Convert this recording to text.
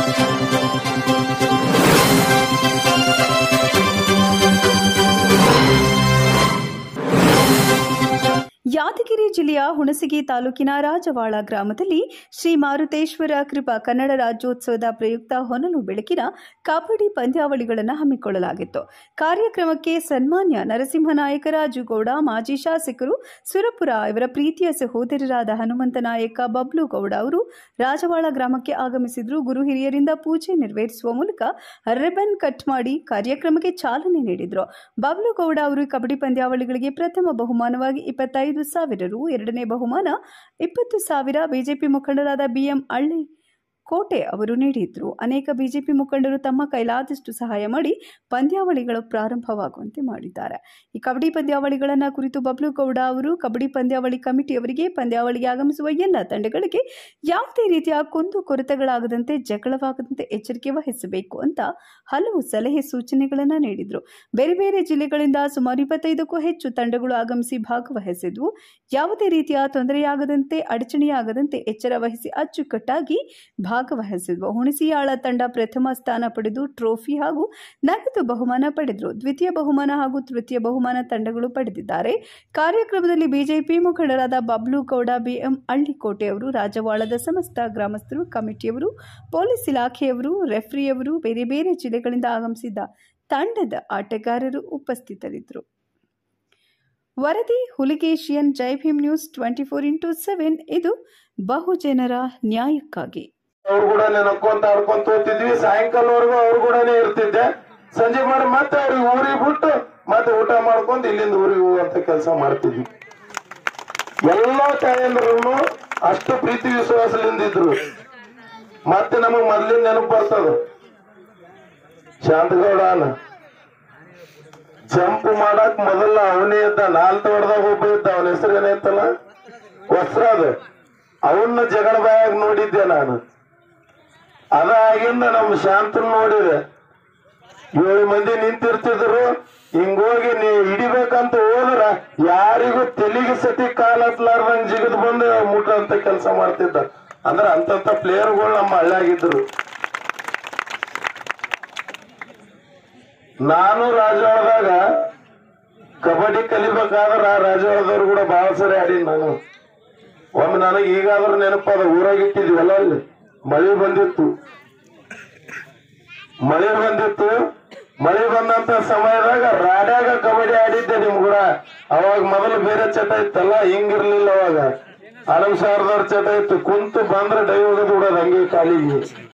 ಯಾದಗಿರಿ ಜಿಲ್ಲೆಯ ಹುಣಸಗಿ ತಾಲೂಕಿನ ರಾಜವಾಳ ಗ್ರಾಮದಲ್ಲಿ ಶ್ರೀ ಮಾರುತೇಶ್ವರ ಕೃಪಾ ಕನ್ನಡ ರಾಜ್ಯೋತ್ಸವದ ಪ್ರಯುಕ್ತ ಹೊನಲು ಬೆಳಕಿನ ಕಬಡ್ಡಿ ಪಂದ್ಯಾವಳಿಗಳನ್ನು ಹಮ್ಮಿಕೊಳ್ಳಲಾಗಿತ್ತು ಕಾರ್ಯಕ್ರಮಕ್ಕೆ ಸನ್ಮಾನ್ಯ ನರಸಿಂಹನಾಯಕ ರಾಜುಗೌಡ ಮಾಜಿ ಶಾಸಕರು ಸುರಪುರ ಇವರ ಪ್ರೀತಿಯ ಸಹೋದರರಾದ ಹನುಮಂತ ನಾಯಕ ಬಬ್ಲು ಗೌಡ ಅವರು ರಾಜವಾಳ ಗ್ರಾಮಕ್ಕೆ ಆಗಮಿಸಿದ್ರು ಗುರು ಹಿರಿಯರಿಂದ ಪೂಜೆ ನೆರವೇರಿಸುವ ಮೂಲಕ ರಿಬನ್ ಕಟ್ ಮಾಡಿ ಕಾರ್ಯಕ್ರಮಕ್ಕೆ ಚಾಲನೆ ನೀಡಿದ್ರು ಬಬ್ಲು ಗೌಡ ಅವರು ಕಬಡ್ಡಿ ಪಂದ್ಯಾವಳಿಗಳಿಗೆ ಪ್ರಥಮ ಬಹುಮಾನವಾಗಿ ಇಪ್ಪತ್ತೈದು ಸಾವಿರ ರು ಎರಡನೇ ಬಹುಮಾನ ಇಪ್ಪತ್ತು ಸಾವಿರ ಬಿಜೆಪಿ ಮುಖಂಡರಾದ ಬಿಎಂ ಅಳ್ಳಿ ಕೋಟೆ ಅವರು ನೀಡಿದ್ರು ಅನೇಕ ಬಿಜೆಪಿ ಮುಖಂಡರು ತಮ್ಮ ಕೈಲಾದಷ್ಟು ಸಹಾಯ ಮಾಡಿ ಪಂದ್ಯಾವಳಿಗಳು ಪ್ರಾರಂಭವಾಗುವಂತೆ ಮಾಡಿದ್ದಾರೆ ಈ ಕಬಡ್ಡಿ ಪಂದ್ಯಾವಳಿಗಳನ್ನು ಕುರಿತು ಬಬ್ಲು ಗೌಡ ಅವರು ಕಬಡ್ಡಿ ಪಂದ್ಯಾವಳಿ ಕಮಿಟಿಯವರಿಗೆ ಪಂದ್ಯಾವಳಿಗೆ ಆಗಮಿಸುವ ಎಲ್ಲ ತಂಡಗಳಿಗೆ ಯಾವುದೇ ರೀತಿಯ ಕುಂದು ಕೊರತೆಗಳಾಗದಂತೆ ಜಗಳವಾಗದಂತೆ ಎಚ್ಚರಿಕೆ ವಹಿಸಬೇಕು ಅಂತ ಹಲವು ಸಲಹೆ ಸೂಚನೆಗಳನ್ನು ನೀಡಿದರು ಬೇರೆ ಬೇರೆ ಜಿಲ್ಲೆಗಳಿಂದ ಸುಮಾರು ಇಪ್ಪತ್ತೈದಕ್ಕೂ ಹೆಚ್ಚು ತಂಡಗಳು ಆಗಮಿಸಿ ಭಾಗವಹಿಸಿದ್ವು ಯಾವುದೇ ರೀತಿಯ ತೊಂದರೆಯಾಗದಂತೆ ಅಡಚಣೆಯಾಗದಂತೆ ಎಚ್ಚರ ವಹಿಸಿ ಅಚ್ಚುಕಟ್ಟಾಗಿ ಭಾಗವಹಿಸಿದ್ವು ಹುಣಸಿಯಾಳ ತಂಡ ಪ್ರಥಮ ಸ್ಥಾನ ಪಡೆದು ಟ್ರೋಫಿ ಹಾಗೂ ನಗದು ಬಹುಮಾನ ಪಡೆದರು ದ್ವಿತೀಯ ಬಹುಮಾನ ಹಾಗೂ ತೃತೀಯ ಬಹುಮಾನ ತಂಡಗಳು ಪಡೆದಿದ್ದಾರೆ ಕಾರ್ಯಕ್ರಮದಲ್ಲಿ ಬಿಜೆಪಿ ಮುಖಂಡರಾದ ಬಬ್ಲು ಗೌಡ ಬಿಎಂ ಅಳ್ಳಿಕೋಟೆ ಅವರು ರಾಜವಾಳದ ಸಮಸ್ತ ಗ್ರಾಮಸ್ಥರು ಕಮಿಟಿಯವರು ಪೊಲೀಸ್ ಇಲಾಖೆಯವರು ರೆಫ್ರಿಯವರು ಬೇರೆ ಬೇರೆ ಜಿಲ್ಲೆಗಳಿಂದ ಆಗಮಿಸಿದ್ದ ತಂಡದ ಆಟಗಾರರು ಉಪಸ್ಥಿತರಿದ್ದರು ವರದಿ ಹುಲಿಗೇಶಿಯನ್ Jai Bhim news twenty four into seven ಇದು ಬಹುಜನರ ನ್ಯಾಯಕ್ಕಾಗಿ ಅವ್ರು ಕೂಡ ನಕ್ಕೊಂತ ಆಡ್ಕೊಂತ ಹೋಗ್ತಿದ್ವಿ ಸಾಯಂಕಾಲವರೆಗೂ ಅವ್ರು ಕೂಡನೇ ಇರ್ತಿದ್ದೆ ಸಂಜೆ ಮಾಡಿ ಮತ್ತೆ ಅವ್ರಿಗೆ ಊರಿಗೆ ಬಿಟ್ಟು ಮತ್ತೆ ಊಟ ಮಾಡ್ಕೊಂಡು ಇಲ್ಲಿಂದ ಊರಿಗೆ ಹೋಗುವಂತ ಕೆಲಸ ಮಾಡ್ತಿದ್ವಿ ಎಲ್ಲ ತಾಯಂದ್ರು ಅಷ್ಟು ಪ್ರೀತಿ ವಿಶ್ವಾಸದಿಂದ ಇದ್ರು ಮತ್ತೆ ನಮಗ್ ಮೊದ್ಲಿನ ನೆನಪು ಬರ್ತದ ಶಾಂತಗೌಡನ ಜಂಪ್ ಮಾಡಕ್ ಮೊದಲ ಅವನೇ ಇದ್ದ ನಾಲ್ಕು ಹೊಡೆದಾಗ ಒಬ್ಬ ಇದ್ದ ಅವನ ಹೆಸರು ಏನೈತಲ್ಲ ವಸ್ತ್ರಾದ ಅವನ್ನ ಜಗಳ ಬಾಯಾಗ ನೋಡಿದ್ದೆ ನಾನು ಅದಾಗಿಂದ ನಮ್ಮ ಶಾಂತನ್ ನೋಡಿದೆ ಏಳು ಮಂದಿ ನಿಂತಿರ್ತಿದ್ರು ಹಿಂಗೋಗಿ ನೀ ಹಿಡಿಬೇಕಂತ ಹೋದ್ರ ಯಾರಿಗೂ ತೆಲಿಗೆ ಸತಿ ಕಾಲ್ ಹತ್ಲಾರ್ದಂಗ್ ಜಿಗದ್ ಬಂದು ಮುಟ್ಟಂತ ಕೆಲಸ ಮಾಡ್ತಿದ್ದ ಅಂದ್ರ ಅಂತಂತ ಪ್ಲೇಯರ್ಗಳು ನಮ್ಮ ಹಳ್ಳಿಯಾಗಿದ್ರು ನಾನು ರಾಜವಾಳದಾಗ ಕಬಡ್ಡಿ ಕಲಿಬೇಕಾದ್ರ ರಾಜವಾಳದವ್ರು ಕೂಡ ಬಹಳ ಸರಿ ಆಡೀನಿ ನಾನು ಒಮ್ಮೆ ನನಗೆ ಈಗಾದ್ರೂ ನೆನಪದ ಊರಾಗ ಇಟ್ಟಿದ್ವಲ್ಲ ಅಲ್ಲಿ ಮಳೆ ಬಂದಿತ್ತು ಮಳೆ ಬಂದಿತ್ತು ಮಳೆ ಬಂದಂತ ಸಮಯದಾಗ ರಾಡ್ಯಾಗ ಕಬಡ್ಡಿ ಆಡಿದ್ದೆ ನಿಮ್ ಕೂಡ ಅವಾಗ ಮೊದಲು ಬೇರೆ ಚಟ ಇತ್ತಲ್ಲ ಹಿಂಗಿರ್ಲಿಲ್ಲ ಅವಾಗ ಆನಂದ್ ಸಾರದವ್ರ ಚಟ ಇತ್ತು ಕುಂತು ಬಂದ್ರೆ ಡೈ ಹೋಗೋದು ಬಿಡೋದು ಹಂಗೆ ಕಾಲಿಗೆ